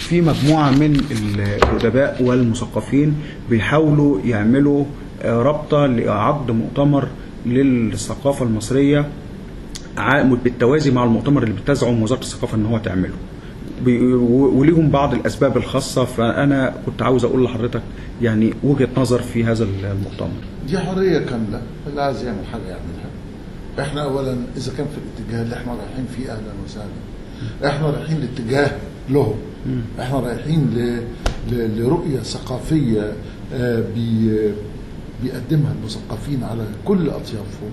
في مجموعه من الادباء والمثقفين بيحاولوا يعملوا آه، رابطه لعقد مؤتمر للثقافه المصريه ع- بالتوازي مع المؤتمر اللي بتزعم وزاره الثقافه ان هو تعمله بي- و- وليهم بعض الاسباب الخاصه فانا كنت عاوز اقول لحضرتك يعني وجهه نظر في هذا المؤتمر دي حريه كامله اللي عايز يعمل حاجه يعملها احنا اولا اذا كان في الاتجاه اللي احنا رايحين فيه اهلا وسهلا احنا رايحين لاتجاه لهم احنا رايحين ل... ل... لرؤيه ثقافيه آه، بي... بيقدمها المثقفين على كل اطيافهم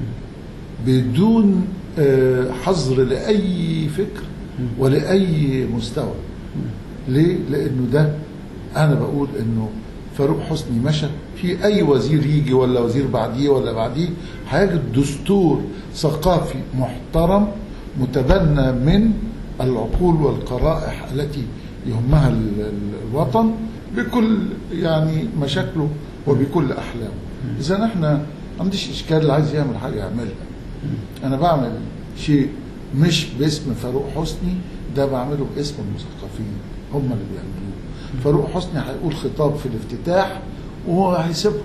بدون آه، حظر لاي فكر ولاي مستوى ليه؟ لانه ده انا بقول انه فاروق حسني مشى في اي وزير يجي ولا وزير بعديه ولا بعديه هيجد دستور ثقافي محترم متبنى من العقول والقرائح التي يهمها ال- ال- الوطن بكل يعني مشاكله وبكل احلامه. اذا احنا ما عنديش اشكال اللي عايز يعمل حاجه يعملها. انا بعمل شيء مش باسم فاروق حسني ده بعمله باسم المثقفين هم اللي بيعملوه فاروق حسني هيقول خطاب في الافتتاح وهو هيسيبهم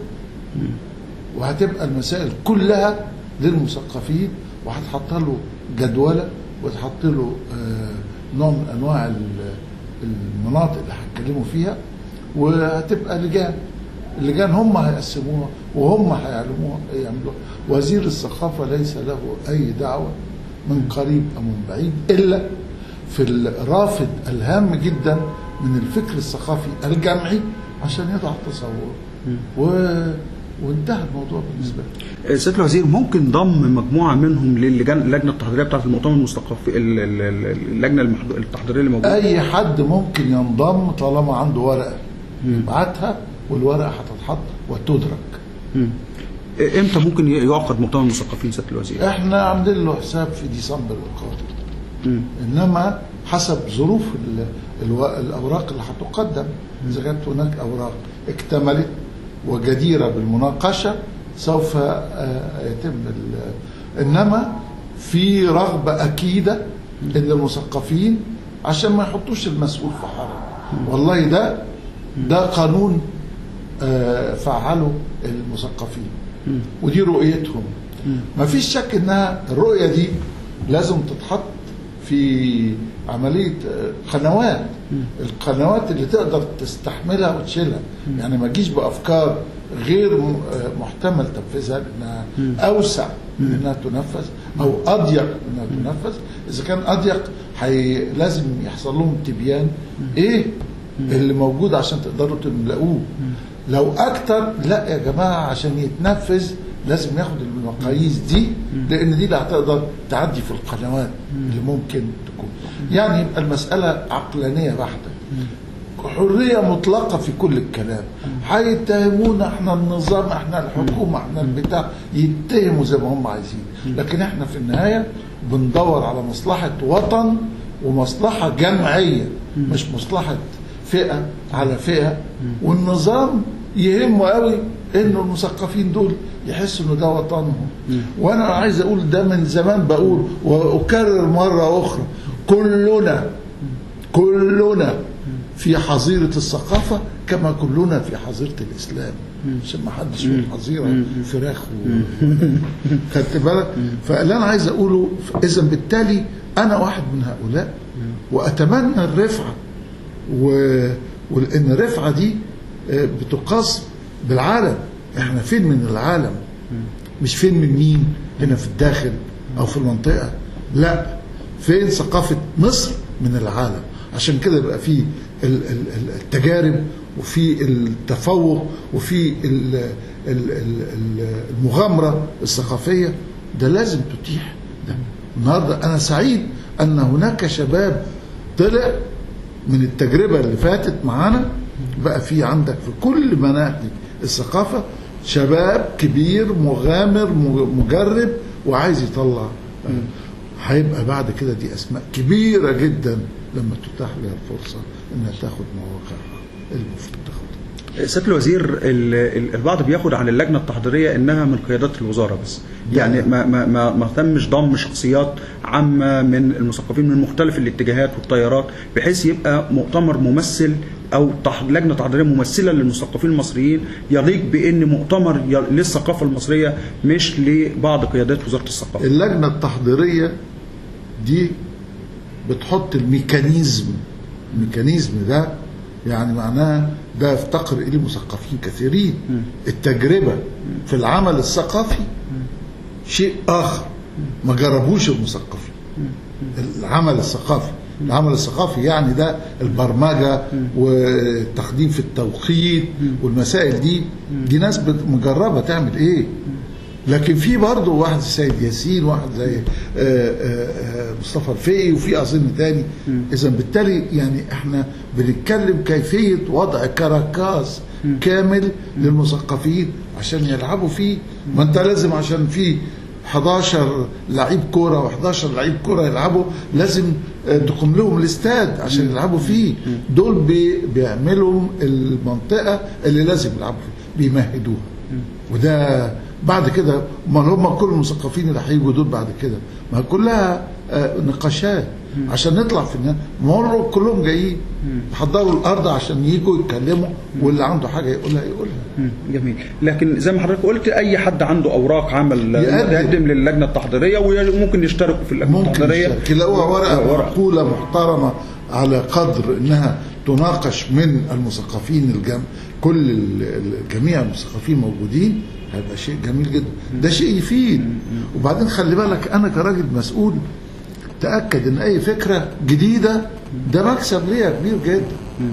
وهتبقى المسائل كلها للمثقفين وهتحط له جدوله وتحط له آه، نوع من انواع ال- المناطق اللي هيتكلموا فيها وهتبقى لجان اللجان هم هيقسموها وهم هيعلموها يعملوها وزير الثقافه ليس له اي دعوه من قريب او من بعيد الا في الرافد الهام جدا من الفكر الثقافي الجمعي عشان يضع تصور و... وانتهى الموضوع بالنسبه لي سياده الوزير ممكن ضم مجموعه منهم للجان اللجنه التحضيريه بتاعه المؤتمر المثقفي ال- ال- ال- اللجنه المحض- التحضيريه اللي موجوده اي حد ممكن ينضم طالما عنده ورقه يبعتها والورقه هتتحط وتدرك مم. امتى ممكن ي- يعقد مؤتمر المثقفين سياده الوزير؟ احنا عاملين له حساب في ديسمبر القادم مم. انما حسب ظروف ال- الو- الاوراق اللي هتقدم اذا كانت هناك اوراق اكتملت وجديره بالمناقشه سوف آه، يتم ال- انما في رغبه اكيده ان المثقفين عشان ما يحطوش المسؤول في حرج والله ده ده قانون آه، فعله المثقفين ودي رؤيتهم ما فيش شك انها الرؤيه دي لازم تتحط في عمليه آه، قنوات القنوات اللي تقدر تستحملها وتشيلها يعني ما تجيش بافكار غير م- آه، محتمل تنفيذها لانها اوسع من انها تنفذ او اضيق من انها تنفذ اذا كان اضيق حي... لازم يحصل لهم تبيان ايه اللي موجود عشان تقدروا تملؤوه لو اكتر لا يا جماعه عشان يتنفذ لازم ياخد المقاييس دي لان دي اللي هتقدر تعدي في القنوات اللي ممكن تكون يعني يبقى المساله عقلانيه بحته حريه مطلقه في كل الكلام هيتهمونا احنا النظام احنا الحكومه احنا البتاع يتهموا زي ما هم عايزين لكن احنا في النهايه بندور على مصلحه وطن ومصلحه جمعيه مش مصلحه فئه على فئه والنظام يهمه قوي انه المثقفين دول يحسوا انه ده وطنهم وانا عايز اقول ده من زمان بقول واكرر مره اخرى كلنا كلنا في حظيرة الثقافة كما كلنا في حظيرة الإسلام عشان ما حدش يقول حظيرة فراخ و... خدت بالك فاللي أنا عايز أقوله إذا بالتالي أنا واحد من هؤلاء وأتمنى الرفعة و... ولأن الرفعة دي آه، بتقاس بالعالم احنا فين من العالم مش فين من مين هنا في الداخل او في المنطقه لا فين ثقافه مصر من العالم عشان كده يبقى في ال- ال- ال- التجارب وفي التفوق وفي ال- ال- ال- ال- المغامره الثقافيه ده لازم تتيح ده النهارده انا سعيد ان هناك شباب طلع من التجربه اللي فاتت معانا بقى في عندك في كل مناطق الثقافه شباب كبير مغامر مجرب وعايز يطلع هيبقى بعد كده دي اسماء كبيره جدا لما تتاح لها الفرصه انها تاخد مواقعها المفروض تاخدها سياده الوزير ال- ال- البعض بياخد عن اللجنه التحضيريه انها من قيادات الوزاره بس يعني ما ما ما, ما تمش ضم شخصيات عامه من المثقفين من مختلف الاتجاهات والتيارات بحيث يبقى مؤتمر ممثل او تح- لجنه تحضيريه ممثله للمثقفين المصريين يليق بان مؤتمر ي- للثقافه المصريه مش لبعض قيادات وزاره الثقافه اللجنة التحضيرية دي بتحط الميكانيزم الميكانيزم ده يعني معناه ده يفتقر إليه مثقفين كثيرين التجربة في العمل الثقافي شيء آخر ما جربوش المثقفين العمل الثقافي العمل الثقافي يعني ده البرمجة والتقديم في التوقيت والمسائل دي دي ناس بت- مجربة تعمل ايه لكن في برضه واحد السيد ياسين واحد زي آه، آه، آه، مصطفى الفقي وفي اظن تاني اذا بالتالي يعني احنا بنتكلم كيفيه وضع كراكاس كامل للمثقفين عشان يلعبوا فيه ما انت لازم عشان في 11 لعيب كوره و11 لعيب كوره يلعبوا لازم آه، تقوم لهم الاستاد عشان يلعبوا فيه دول بي- بيعملوا المنطقه اللي لازم يلعبوا فيها بيمهدوها وده بعد كده ما هم كل المثقفين اللي هيجوا دول بعد كده ما هي كلها آه، نقاشات عشان نطلع في النهايه مروا كلهم جايين يحضروا الارض عشان يجوا يتكلموا واللي عنده حاجه يقولها يقولها مم، جميل لكن زي ما حضرتك قلت اي حد عنده اوراق عمل يقدم. يقدم للجنه التحضيريه وممكن يشتركوا في اللجنه ممكن التحضيريه يشترك. يلاقوها ورقه آه، ورقه معقوله محترمه على قدر انها تناقش من المثقفين الجم كل ال- ال- جميع المثقفين موجودين هيبقى شيء جميل جدا ده شيء يفيد وبعدين خلي بالك انا كراجل مسؤول تاكد ان اي فكره جديده ده مكسب ليا كبير جدا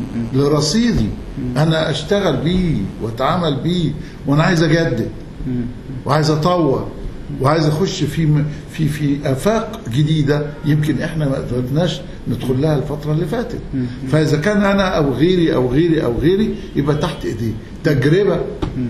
لرصيدي انا اشتغل بيه واتعامل بيه وانا عايز اجدد وعايز اطور وعايز اخش في في في افاق جديده يمكن احنا ما قدرناش ندخل لها الفتره اللي فاتت فاذا كان انا او غيري او غيري او غيري يبقى تحت ايديه تجربه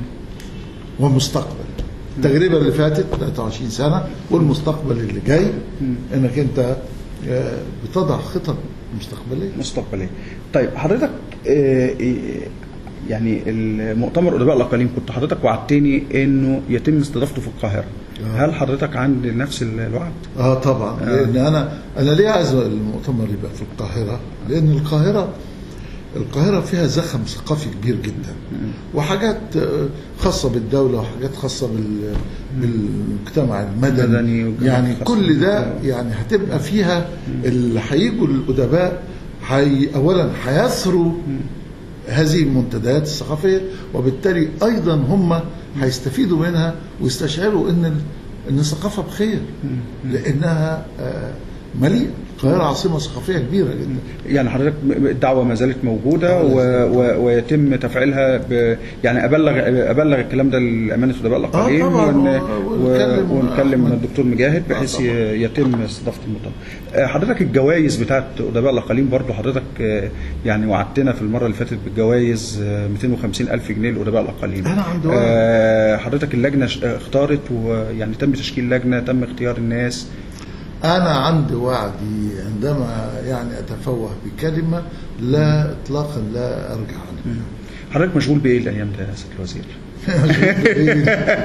ومستقبل التجربه اللي فاتت 23 سنه والمستقبل اللي جاي انك انت آه، بتضع خطط مستقبليه مستقبليه طيب حضرتك آه، آه، يعني المؤتمر ادباء الاقاليم كنت حضرتك وعدتني انه يتم استضافته في القاهره آه. هل حضرتك عند نفس الوعد اه طبعا لان انا انا ليه عايز المؤتمر يبقى في القاهره؟ لان القاهره القاهره فيها زخم ثقافي كبير جدا وحاجات آه، خاصه بالدوله وحاجات خاصه بال بالمجتمع مدني المدني وجماعة يعني خاصة كل ده بالدولة. يعني هتبقى فيها اللي هيجوا الادباء حي اولا هيثروا هذه المنتديات الثقافيه وبالتالي ايضا هم هيستفيدوا منها ويستشعروا ان ال- ان الثقافه بخير لانها آه، مليئه القاهره عاصمه ثقافيه كبيره جدا يعني حضرتك الدعوه ما زالت موجوده و... و... ويتم تفعيلها ب... يعني ابلغ ابلغ الكلام ده لامانه ادباء الاقاليم طبعاً، ون... و- و... ونكلم ونكلم أحمد. الدكتور مجاهد آه، بحيث طبعاً. ي- يتم استضافه المؤتمر. آه، حضرتك الجوائز بتاعت ادباء الاقاليم برضو حضرتك آه، يعني وعدتنا في المره اللي فاتت بالجوائز آه، 250 الف جنيه لادباء الاقاليم. أنا عندي وعد. آه، حضرتك اللجنه ش- اختارت ويعني تم تشكيل لجنه تم اختيار الناس انا عندي وعدي عندما يعني اتفوه بكلمه لا اطلاقا لا ارجع عنها حضرتك مشغول بايه الايام ده يا سياده الوزير؟ مشغول بغيري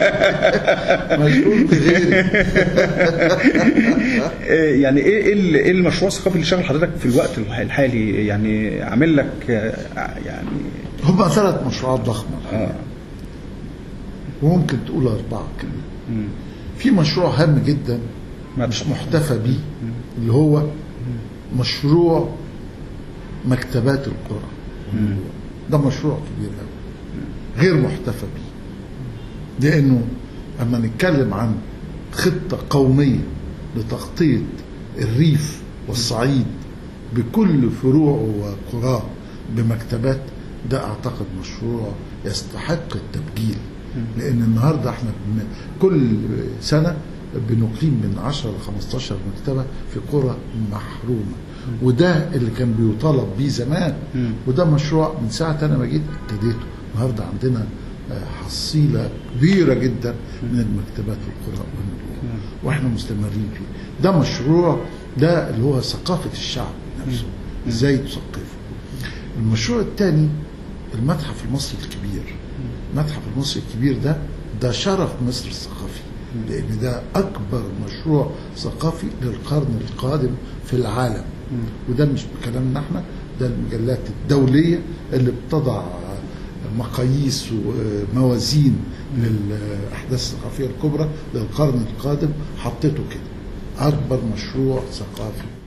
مشغول بغيري آه، يعني ايه ايه ال- إيه المشروع الثقافي اللي شغل حضرتك في الوقت الح- الحالي يعني عامل لك آه، يعني هم ثلاث مشروعات ضخمه اه وممكن تقول اربعه كمان مم. في مشروع هام جدا ما مش محتفى بيه اللي هو مشروع مكتبات القرى ده مشروع كبير قوي غير محتفى بيه لانه اما نتكلم عن خطه قوميه لتغطيه الريف والصعيد بكل فروعه وقراه بمكتبات ده اعتقد مشروع يستحق التبجيل لان النهارده احنا بن- كل سنه بنقيم من 10 ل 15 مكتبه في قرى محرومه وده اللي كان بيطالب بيه زمان مم. وده مشروع من ساعه انا ما جيت ابتديته النهارده عندنا آه، حصيله كبيره جدا من المكتبات في القرى والنجوم واحنا مستمرين فيه ده مشروع ده اللي هو ثقافه الشعب نفسه ازاي تثقفه المشروع الثاني المتحف المصري الكبير المتحف المصري الكبير ده ده شرف مصر الثقافي لان ده اكبر مشروع ثقافي للقرن القادم في العالم وده مش بكلامنا احنا ده المجلات الدوليه اللي بتضع مقاييس وموازين للاحداث الثقافيه الكبرى للقرن القادم حطيته كده اكبر مشروع ثقافي